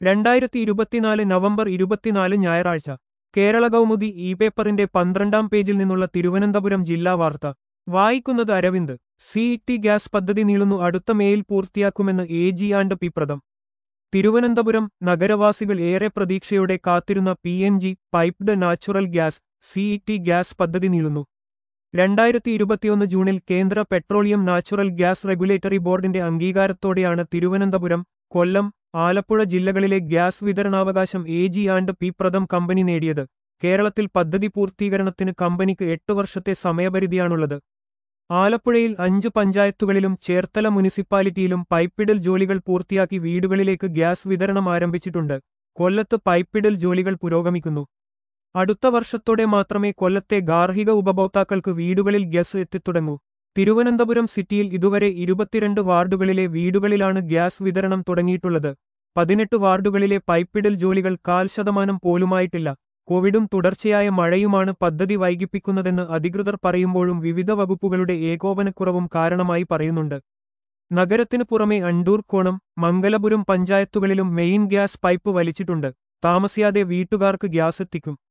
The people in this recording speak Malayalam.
രണ്ടായിരത്തി ഇരുപത്തിനാല് നവംബർ ഇരുപത്തിനാല് ഞായറാഴ്ച കേരള കൗമുദി ഇ പേപ്പറിന്റെ പന്ത്രണ്ടാം പേജിൽ നിന്നുള്ള തിരുവനന്തപുരം ജില്ലാ വാർത്ത വായിക്കുന്നത് അരവിന്ദ് സി ടി ഗ്യാസ് പദ്ധതി നീളുന്നു അടുത്ത മേയിൽ പൂർത്തിയാക്കുമെന്ന് A G and P Pratham Thiruvananthapuram നഗരവാസികൾ ഏറെ പ്രതീക്ഷയോടെ കാത്തിരുന്ന P N G piped natural gas C T gas പദ്ധതി നീളുന്നു രണ്ടായിരത്തി ഇരുപത്തിയൊന്ന് ജൂണിൽ കേന്ദ്ര പെട്രോളിയം നാച്ചുറൽ ഗ്യാസ് റെഗുലേറ്ററി ബോർഡിന്റെ അംഗീകാരത്തോടെയാണ് തിരുവനന്തപുരം കൊല്ലം ആലപ്പുഴ ജില്ലകളിലെ ഗ്യാസ് വിതരണാവകാശം A G and P Pratham company നേടിയത് കേരളത്തിൽ പദ്ധതി പൂർത്തീകരണത്തിന് കമ്പനിക്ക് എട്ട് വർഷത്തെ സമയപരിധിയാണുള്ളത് ആലപ്പുഴയിൽ അഞ്ച് പഞ്ചായത്തുകളിലും ചേർത്തല മുനിസിപ്പാലിറ്റിയിലും പൈപ്പിടൽ ജോലികൾ പൂർത്തിയാക്കി വീടുകളിലേക്ക് ഗ്യാസ് വിതരണം ആരംഭിച്ചിട്ടുണ്ട് കൊല്ലത്ത് പൈപ്പിടൽ ജോലികൾ പുരോഗമിക്കുന്നു അടുത്ത വർഷത്തോടെ മാത്രമേ കൊല്ലത്തെ ഗാർഹിക ഉപഭോക്താക്കൾക്ക് വീടുകളിൽ ഗ്യാസ് എത്തിത്തുടങ്ങൂ തിരുവനന്തപുരം സിറ്റിയിൽ ഇതുവരെ ഇരുപത്തിരണ്ട് വാർഡുകളിലെ വീടുകളിലാണ് ഗ്യാസ് വിതരണം തുടങ്ങിയിട്ടുള്ളത് പതിനെട്ട് വാർഡുകളിലെ പൈപ്പിടൽ ജോലികൾ കാൽ ശതമാനം പോലുമായിട്ടില്ല കോവിഡും തുടർച്ചയായ മഴയുമാണ് പദ്ധതി വൈകിപ്പിക്കുന്നതെന്ന് അധികൃതർ പറയുമ്പോഴും വിവിധ വകുപ്പുകളുടെ ഏകോപനക്കുറവും കാരണമായി പറയുന്നുണ്ട് നഗരത്തിനു പുറമെ അണ്ടൂർ കോണം മംഗലപുരം പഞ്ചായത്തുകളിലും മെയിൻ ഗ്യാസ് പൈപ്പ് വലിച്ചിട്ടുണ്ട് താമസിയാതെ വീട്ടുകാർക്ക് ഗ്യാസ് എത്തിക്കും